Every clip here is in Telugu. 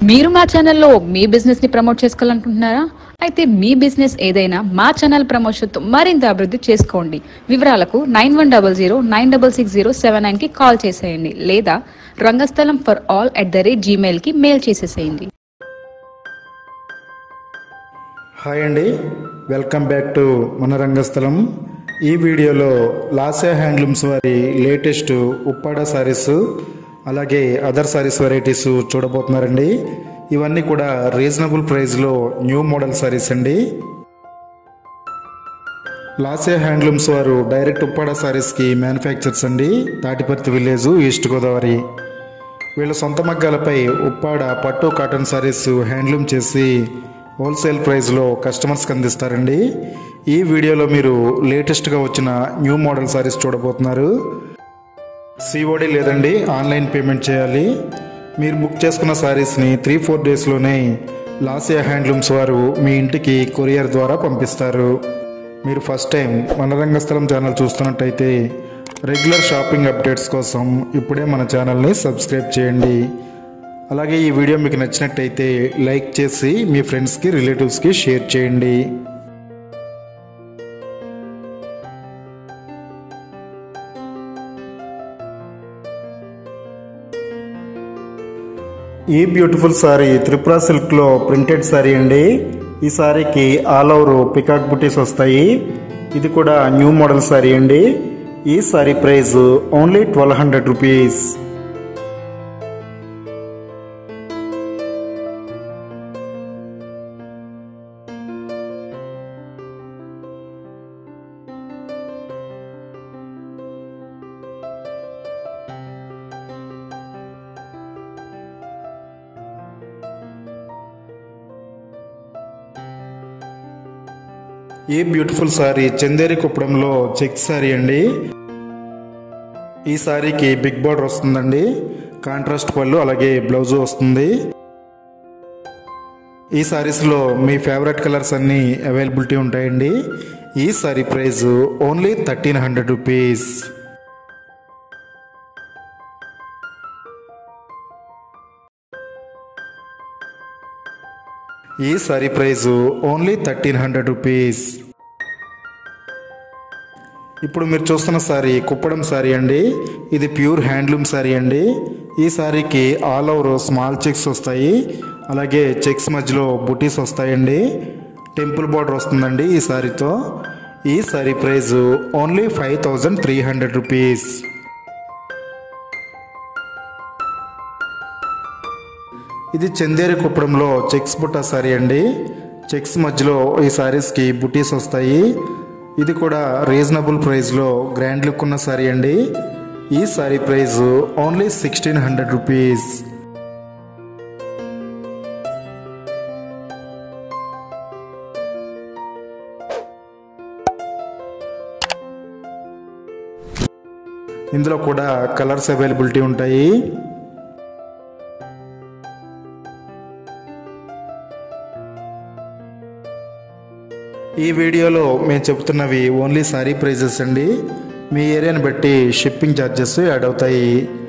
మీరు మా ఛానల్లో మీ బిజినెస్ ని ప్రమోట్ చేసుకోవాలనుకుంటున్నారా అయితే మీ బిజినెస్ ఏదైనా మా ఛానల్ ప్రమోషన్తో మరింత అభివృద్ధి చేసుకోండి వివరాలకు nine one double zero nine double six zero seven nine కి కాల్ చేసేయండి లేదా Rangasthalam for all at the rate Gmail కి మెయిల్ చేసేసేయండి హాయ్ అండి వెల్కమ్ బ్యాక్ టు మన రంగస్థలం ఈ వీడియోలో లాసా హ్యాండ్లూమ్స్ వారి లేటెస్ట్ ఉప్పాడ సారీస్ అలాగే అదర్ సారీస్ వెరైటీస్ చూడబోతున్నారండి ఇవన్నీ కూడా రీజనబుల్ ప్రైస్లో న్యూ మోడల్ సారీస్ అండి లాసే హ్యాండ్లూమ్స్ వారు డైరెక్ట్ ఉప్పాడ సారీస్కి మ్యానుఫ్యాక్చర్స్ అండి తాటిపర్తి విలేజ్ ఈస్ట్ గోదావరి వీళ్ళ సొంత మగ్గాలపై ఉప్పాడ పట్టు కాటన్ సారీస్ హ్యాండ్లూమ్ చేసి హోల్సేల్ ప్రైస్లో కస్టమర్స్కి అందిస్తారండి ఈ వీడియోలో మీరు లేటెస్ట్గా వచ్చిన న్యూ మోడల్ సారీస్ చూడబోతున్నారు సిఓడి లేదండి ఆన్లైన్ పేమెంట్ చేయాలి మీరు బుక్ చేసుకున్న సారీస్ని త్రీ ఫోర్ డేస్లోనే లాసియా హ్యాండ్లూమ్స్ వారు మీ ఇంటికి కొరియర్ ద్వారా పంపిస్తారు మీరు ఫస్ట్ టైం మన రంగస్థలం ఛానల్ చూస్తున్నట్టయితే రెగ్యులర్ షాపింగ్ అప్డేట్స్ కోసం ఇప్పుడే మన ఛానల్ని సబ్స్క్రైబ్ చేయండి అలాగే ఈ వీడియో మీకు నచ్చినట్టయితే లైక్ చేసి మీ ఫ్రెండ్స్కి రిలేటివ్స్కి షేర్ చేయండి ఈ బ్యూటిఫుల్ సారీ త్రిపుర సిల్క్లో ప్రింటెడ్ సారీ అండి ఈ సారీకి ఆల్ ఓవర్ పికాక్ బుటీస్ వస్తాయి ఇది కూడా న్యూ మోడల్ సారీ అండి ఈ sari price only twelve hundred rupees ఈ బ్యూటిఫుల్ సారీ చందేరి కుప్పడంలో చెక్ సారీ అండి ఈ సారీకి బిగ్ బార్డర్ వస్తుందండి కాంట్రాస్ట్ పళ్ళు అలాగే బ్లౌజ్ వస్తుంది ఈ సారీస్లో మీ ఫేవరెట్ కలర్స్ అన్నీ అవైలబిలిటీ ఉంటాయండి ఈ sari price only thirteen hundred rupees ఈ sari price only thirteen hundred rupees ఇప్పుడు మీరు చూస్తున్న సారీ కుప్పడం సారీ అండి ఇది ప్యూర్ హ్యాండ్లూమ్ సారీ అండి ఈ సారీకి ఆల్ ఓవర్ స్మాల్ చెక్స్ వస్తాయి అలాగే చెక్స్ మధ్యలో బుటీస్ వస్తాయండి టెంపుల్ బార్డర్ వస్తుందండి ఈ సారీతో ఈ sari price only five thousand three hundred rupees ఇది చందేరి కుప్పడంలో చెక్స్ బుట్ట సారీ అండి చెక్స్ మధ్యలో ఈ సారీస్కి బుటీస్ వస్తాయి ఇది కూడా రీజనబుల్ ప్రైస్లో గ్రాండ్ లుక్ ఉన్న సారీ అండి ఈ sari price only sixteen hundred rupees ఇందులో కూడా కలర్స్ అవైలబిలిటీ ఉంటాయి ఈ వీడియోలో మేము చెప్తున్నవి ఓన్లీ సారీ ప్రైజెస్ అండి మీ ఏరియాని బట్టి షిప్పింగ్ ఛార్జెస్ యాడ్ అవుతాయి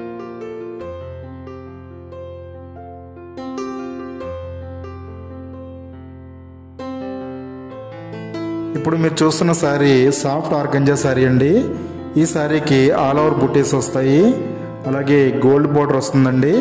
ఇప్పుడు మీరు చూస్తున్న సారీ సాఫ్ట్ ఆర్గంజా సారీ అండి ఈ సారీకి ఆల్ ఓవర్ బుటీస్ వస్తాయి అలాగే గోల్డ్ బోర్డర్ వస్తుందండి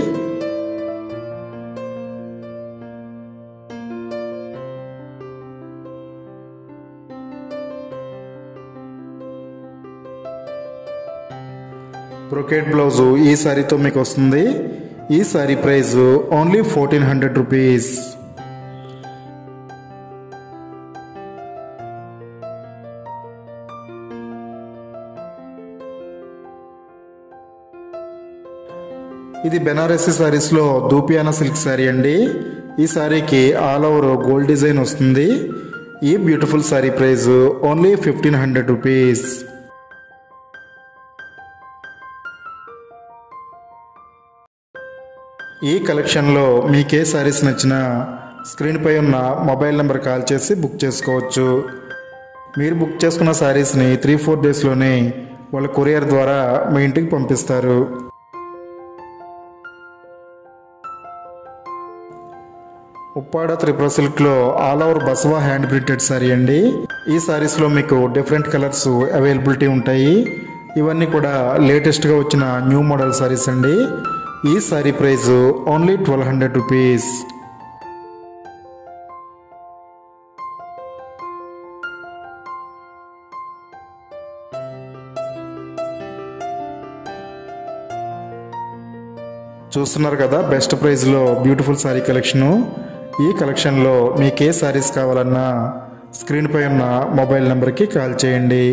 బ్రొకేట్ బ్లౌజు ఈ సారీతో మీకు వస్తుంది ఈ sari price only fourteen hundred rupees ఇది బెనారసీ సారీస్లో దూపియానా సిల్క్ సారీ అండి ఈ సారీకి ఆల్ ఓవర్ గోల్డ్ డిజైన్ వస్తుంది ఈ beautiful sari price only fifteen hundred rupees ఈ కలెక్షన్లో మీకే సారీస్ నచ్చినా స్క్రీన్పై ఉన్న మొబైల్ నెంబర్ కాల్ చేసి బుక్ చేసుకోవచ్చు మీరు బుక్ చేసుకున్న సారీస్ని త్రీ ఫోర్ డేస్లోనే వాళ్ళ కొరియర్ ద్వారా మీ ఇంటికి పంపిస్తారు ఉప్పాడ త్రిపుర సిల్క్లో ఆల్ ఓవర్ బసవా హ్యాండ్ ప్రింటెడ్ సారీ అండి ఈ సారీస్లో మీకు డిఫరెంట్ కలర్స్ అవైలబిలిటీ ఉంటాయి ఇవన్నీ కూడా లేటెస్ట్గా వచ్చిన న్యూ మోడల్ సారీస్ అండి ఈ sari price only twelve hundred rupees చూస్తున్నారు కదా బెస్ట్ ప్రైస్లో బ్యూటిఫుల్ శారీ కలెక్షను ఈ కలెక్షన్లో మీకు ఏ శారీస్ కావాలన్నా స్క్రీన్పై ఉన్న మొబైల్ నెంబర్కి కాల్ చేయండి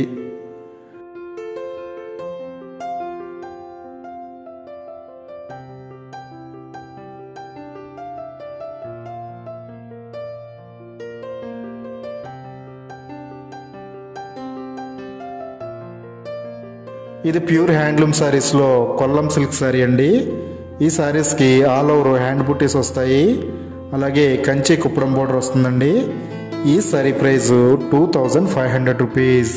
ఇది ప్యూర్ హ్యాండ్లూమ్ శారీస్లో కొల్లం సిల్క్ శారీ అండి ఈ శారీస్కి ఆల్ ఓవర్ హ్యాండ్ బుట్టీస్ వస్తాయి అలాగే కంచి కుప్పడం బోర్డర్ వస్తుందండి ఈ sari price two thousand five hundred rupees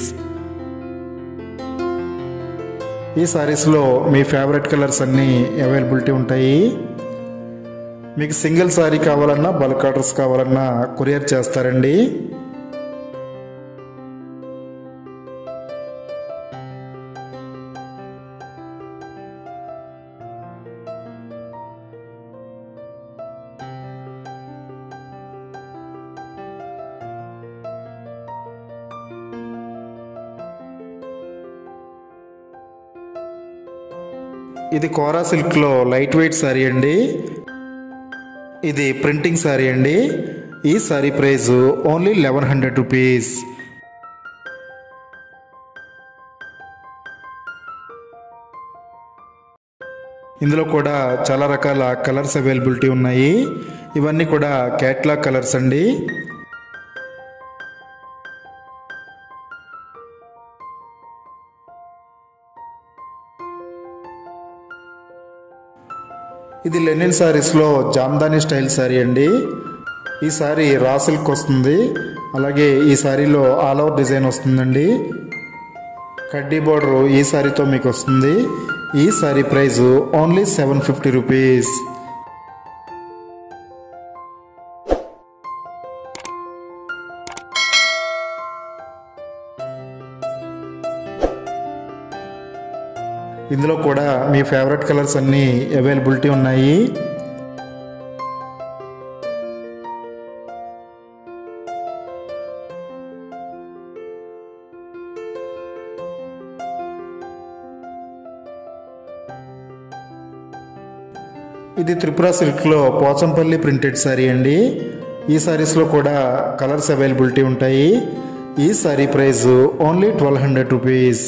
ఈ శారీస్లో మీ ఫేవరెట్ కలర్స్ అన్నీ అవైలబిలిటీ ఉంటాయి మీకు సింగిల్ శారీ కావాలన్నా బల్క్ ఆర్డర్స్ కావాలన్నా కొరియర్ చేస్తారండి ఇది కోరా సిల్క్లో లైట్ వెయిట్ శారీ అండి ఇది ప్రింటింగ్ శారీ అండి ఈ sari price only eleven hundred rupees ఇందులో కూడా చాలా రకాల కలర్స్ అవైలబిలిటీ ఉన్నాయి ఇవన్నీ కూడా క్యాట్లాగ్ కలర్స్ అండి ఇది లెనిన్ శారీస్లో జామ్దాని స్టైల్ శారీ అండి ఈ శారీ రా సిల్క్ వస్తుంది అలాగే ఈ శారీలో ఆల్ ఓవర్ డిజైన్ వస్తుందండి కడ్డీ బార్డర్ ఈ శారీతో మీకు వస్తుంది ఈ sari price only seven fifty rupees ఇందులో కూడా మీ ఫేవరెట్ కలర్స్ అన్నీ అవైలబిలిటీ ఉన్నాయి ఇది త్రిపుర సిల్క్లో పోచంపల్లి ప్రింటెడ్ శారీ అండి ఈ శారీస్లో కూడా కలర్స్ అవైలబిలిటీ ఉంటాయి ఈ sari price only twelve hundred rupees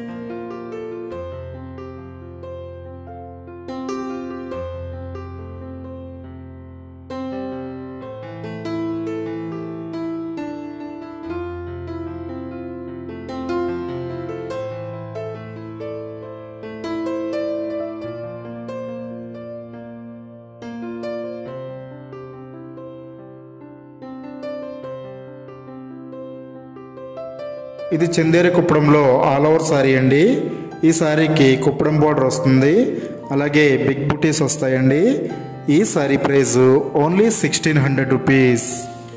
ఇది చందేరి కుప్పడంలో ఆల్ ఓవర్ సారీ అండి ఈ సారీకి కుప్పడం బార్డర్ వస్తుంది అలాగే బిగ్ బుటీస్ వస్తాయండి ఈ sari price only sixteen hundred rupees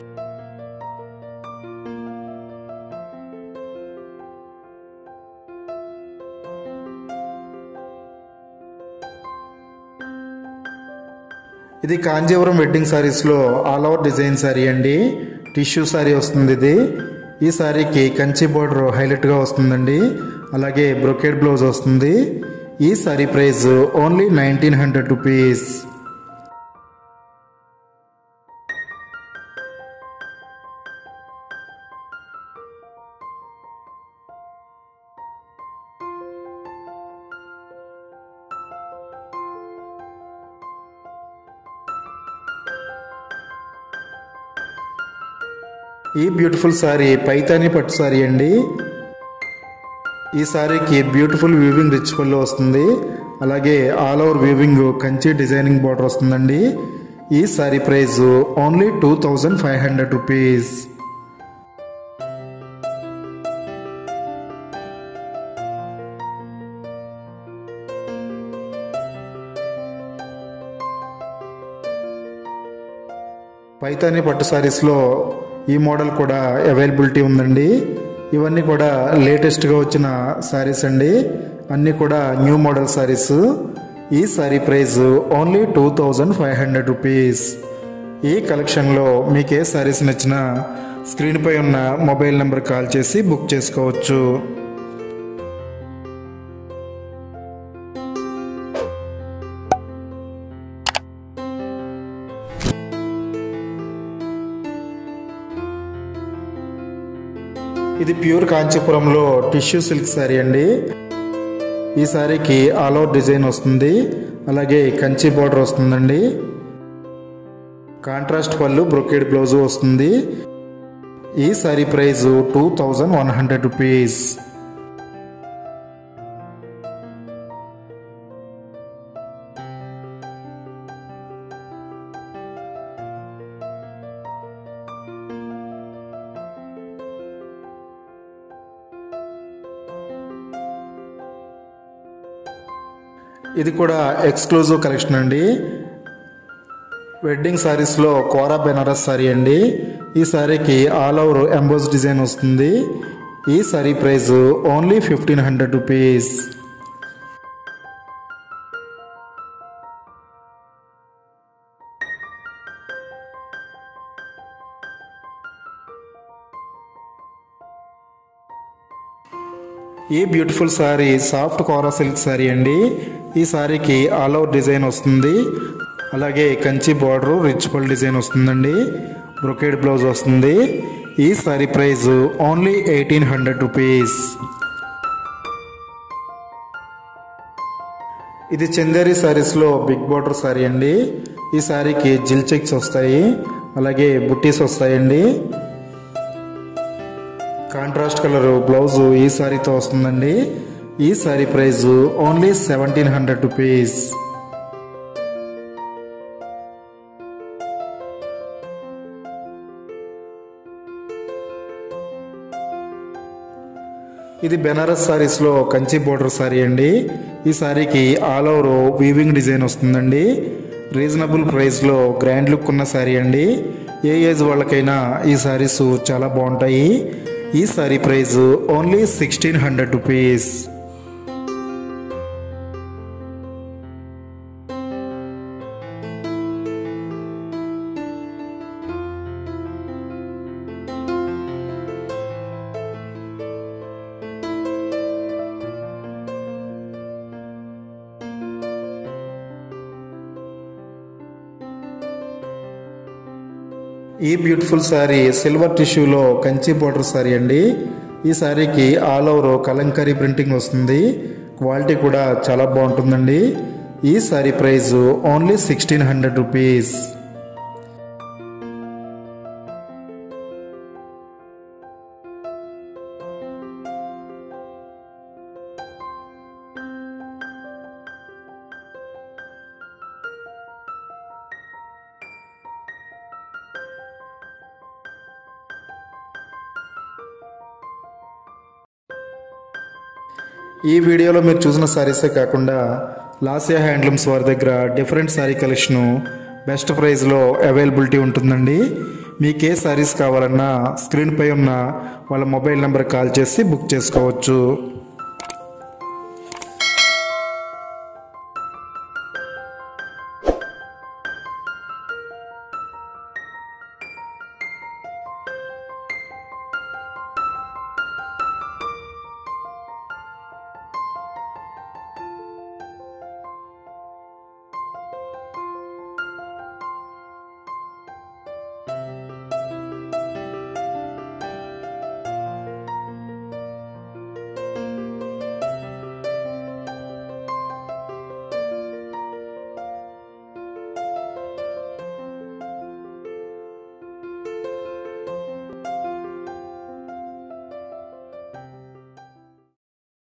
ఇది కాంజీవరం వెడ్డింగ్ సారీస్లో ఆల్ ఓవర్ డిజైన్ సారీ అండి టిష్యూ సారీ వస్తుంది ఇది ఈ సారీకి కంచి బోర్డర్ హైలైట్గా వస్తుందండి అలాగే బ్రొకెట్ బ్లౌజ్ వస్తుంది ఈ sari price only nineteen hundred rupees ఈ బ్యూటిఫుల్ సారీ పైతాని పట్టు సారీ అండి ఈ సారీకి బ్యూటిఫుల్ వీవింగ్ రిచ్ పళ్ళు వస్తుంది అలాగే all over weaving Kanchi designing border వస్తుందండి ఈ sari price only two thousand five hundred rupees Paithani పట్టు సారీస్లో ఈ మోడల్ కూడా అవైలబిలిటీ ఉందండి ఇవన్నీ కూడా లేటెస్ట్గా వచ్చిన సారీస్ అండి అన్నీ కూడా న్యూ మోడల్ సారీస్ ఈ sari price only two thousand five hundred rupees ఈ కలెక్షన్లో మీకు ఏ సారీస్ నచ్చినా స్క్రీన్పై ఉన్న మొబైల్ నెంబర్ కాల్ చేసి బుక్ చేసుకోవచ్చు ఇది ప్యూర్ కాంచీపురంలో టిష్యూ సిల్క్ శారీ అండి ఈ శారీకి ఆల్ ఓవర్ డిజైన్ వస్తుంది అలాగే కంచి బార్డర్ వస్తుందండి కాంట్రాస్ట్ పళ్ళు బ్రొకేడ్ బ్లౌజ్ వస్తుంది ఈ sari price two thousand one hundred rupees ఇది కూడా ఎక్స్క్లూజివ్ కలెక్షన్ అండి వెడ్డింగ్ సారీస్లో కోరా బెనారస్ సారీ అండి ఈ సారీకి ఆల్ ఓవర్ ఎంబోస్ డిజైన్ వస్తుంది ఈ sari price only fifteen hundred rupees ఈ beautiful sari soft Kora silk sari అండి ఈ శారీకి ఆల్ ఓవర్ డిజైన్ వస్తుంది అలాగే కంచి బార్డర్ రిచ్ పల్ డిజైన్ వస్తుందండి బ్రొకేడ్ బ్లౌజ్ వస్తుంది ఈ sari price only eighteen hundred rupees ఇది చందేరి శారీస్లో బిగ్ బార్డర్ శారీ అండి ఈ శారీకి జిల్ చెక్స్ వస్తాయి అలాగే బుట్టీస్ వస్తాయండి కాంట్రాస్ట్ కలర్ బ్లౌజ్ ఈ సారీతో వస్తుందండి ఈ sari price only seventeen hundred rupees ఇది బెనారస్ సారీస్లో కంచి బోర్డర్ సారీ అండి ఈ సారీకి ఆల్ ఓవర్ వీవింగ్ డిజైన్ వస్తుందండి రీజనబుల్ ప్రైస్లో గ్రాండ్ లుక్ ఉన్న సారీ అండి ఏ ఏజ్ వాళ్ళకైనా ఈ సారీస్ చాలా బాగుంటాయి ఈ sari price only sixteen hundred rupees ఈ బ్యూటిఫుల్ శారీ సిల్వర్ టిష్యూలో కంచి బోర్డర్ శారీ అండి ఈ శారీకి ఆల్ ఓవర్ కలంకరీ ప్రింటింగ్ వస్తుంది క్వాలిటీ కూడా చాలా బాగుంటుందండి ఈ sari price only sixteen hundred rupees ఈ వీడియోలో మీరు చూసిన సారీసే కాకుండా లాసియా హ్యాండ్లూమ్స్ వారి దగ్గర డిఫరెంట్ సారీ కలెక్షను బెస్ట్ ప్రైస్లో అవైలబిలిటీ ఉంటుందండి మీకు ఏ సారీస్ కావాలన్నా స్క్రీన్పై ఉన్న వాళ్ళ మొబైల్ నెంబర్ కాల్ చేసి బుక్ చేసుకోవచ్చు